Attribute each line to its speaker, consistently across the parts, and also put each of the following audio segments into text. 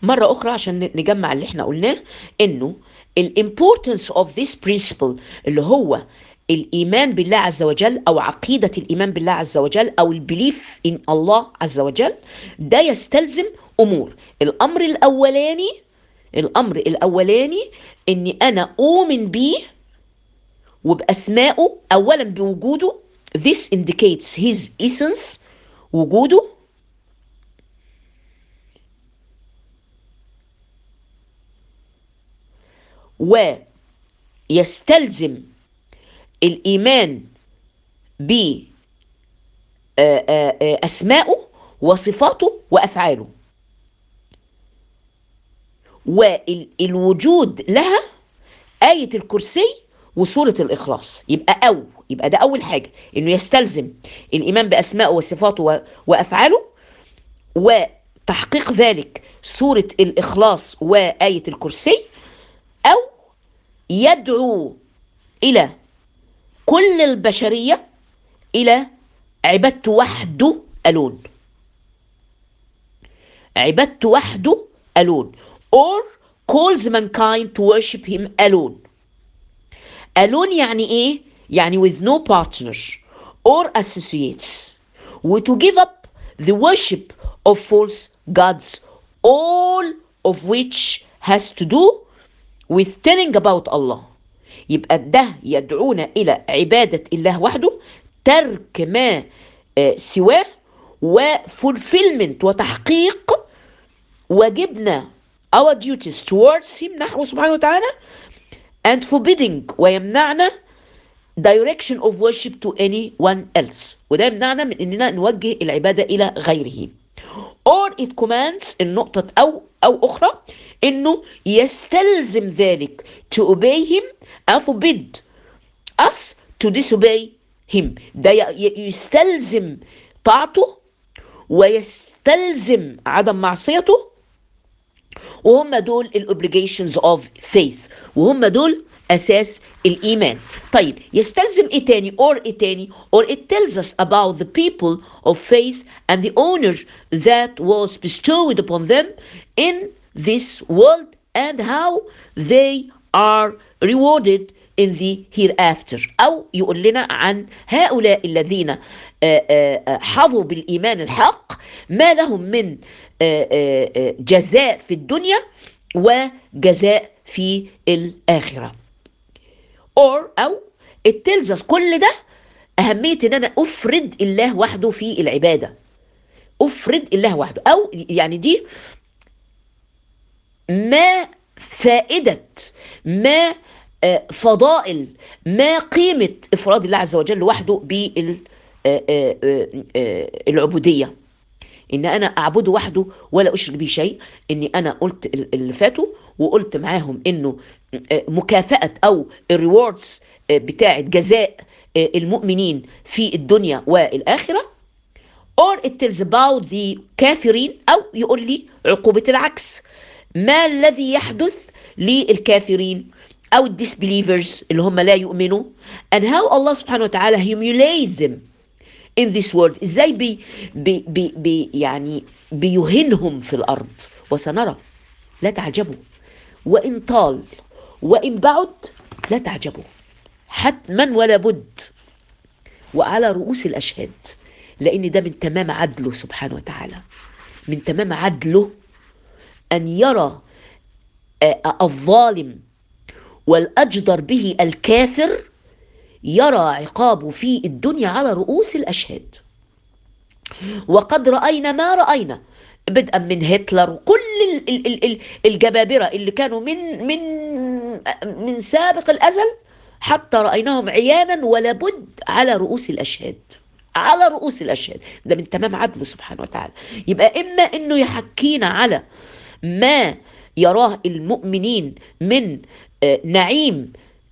Speaker 1: مرة أخرى عشان نجمع اللي احنا قلناه إنه الامبورتنس اوف ذيس برنسبل اللي هو الإيمان بالله عز وجل أو عقيدة الإيمان بالله عز وجل أو البليف إن الله عز وجل ده يستلزم أمور الأمر الأولاني الأمر الأولاني إني أنا أؤمن بيه وبأسمائه أولا بوجوده this indicates his essence وجوده ويستلزم الإيمان بأسمائه وصفاته وأفعاله والوجود لها آية الكرسي وسورة الإخلاص يبقى أو يبقى ده أول حاجة إنه يستلزم الإيمان بأسمائه وصفاته وأفعاله وتحقيق ذلك سورة الإخلاص وآية الكرسي أو يدعو إلى كل البشرية إلى عبادته وحده ألون عبادته وحده ألون or calls mankind to worship him alone alone يعني إيه؟ يعني with no partner or associates و to give up the worship of false gods all of which has to do with telling about Allah يبقى ده يدعونا إلى عبادة الله وحده ترك ما سواه وفولفيلمنت وتحقيق واجبنا our duties towards him نحو سبحانه وتعالى and forbidding ويمنعنا direction of worship to anyone else وده يمنعنا من اننا نوجه العبادة الى غيره or it commands النقطة او او اخرى انه يستلزم ذلك to obey him and forbid us to disobey him ده يستلزم طاعته ويستلزم عدم معصيته وهم دول الاوبليجيشنز اوف فيث وهم دول اساس الايمان طيب يستلزم ايه تاني or ايه تاني or it tells us about the people of faith and the honor that was bestowed upon them in this world and how they are rewarded in the hereafter أو يقول لنا عن هؤلاء الذين حظوا بالإيمان الحق ما لهم من جزاء في الدنيا وجزاء في الآخرة or أو it tells us كل ده أهمية إن أنا أفرد الله وحده في العبادة أفرد الله وحده أو يعني دي ما فائدة ما فضائل ما قيمة إفراد الله عز وجل وحده بالعبودية إن أنا أعبده وحده ولا أشرك به شيء إني أنا قلت اللي فاتوا وقلت معاهم إنه مكافأة أو الريوردز بتاعة جزاء المؤمنين في الدنيا والآخرة or it tells about the كافرين أو يقول لي عقوبة العكس ما الذي يحدث للكافرين أو الديسبليفرز اللي هم لا يؤمنوا and how Allah سبحانه وتعالى humiliate them in this world ازاي بي بي بي بي يعني بيهنهم في الأرض وسنرى لا تعجبوا وإن طال وإن بعد لا تعجبوا حتما ولا بد وعلى رؤوس الأشهاد لأن ده من تمام عدله سبحانه وتعالى من تمام عدله أن يرى الظالم والأجدر به الكافر يرى عقابه في الدنيا على رؤوس الأشهاد وقد رأينا ما رأينا بدءا من هتلر وكل ال ال ال الجبابرة اللي كانوا من من من سابق الأزل حتى رأيناهم عيانا ولا بد على رؤوس الأشهاد على رؤوس الأشهاد ده من تمام عدله سبحانه وتعالى يبقى إما إنه يحكينا على ما يراه المؤمنين من نعيم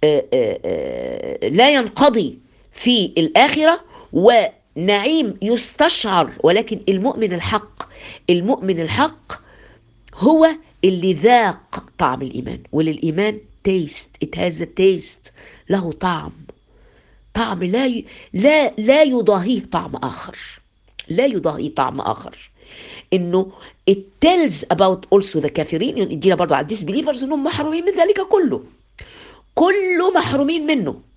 Speaker 1: لا ينقضي في الآخرة ونعيم يستشعر ولكن المؤمن الحق المؤمن الحق هو اللي ذاق طعم الإيمان وللإيمان تيست it has a taste له طعم طعم لا ي... لا لا يضاهيه طعم آخر لا يضاهيه طعم آخر انه it tells about also the كافرين يدينا برضه على disbelievers انهم محرومين من ذلك كله كله محرومين منه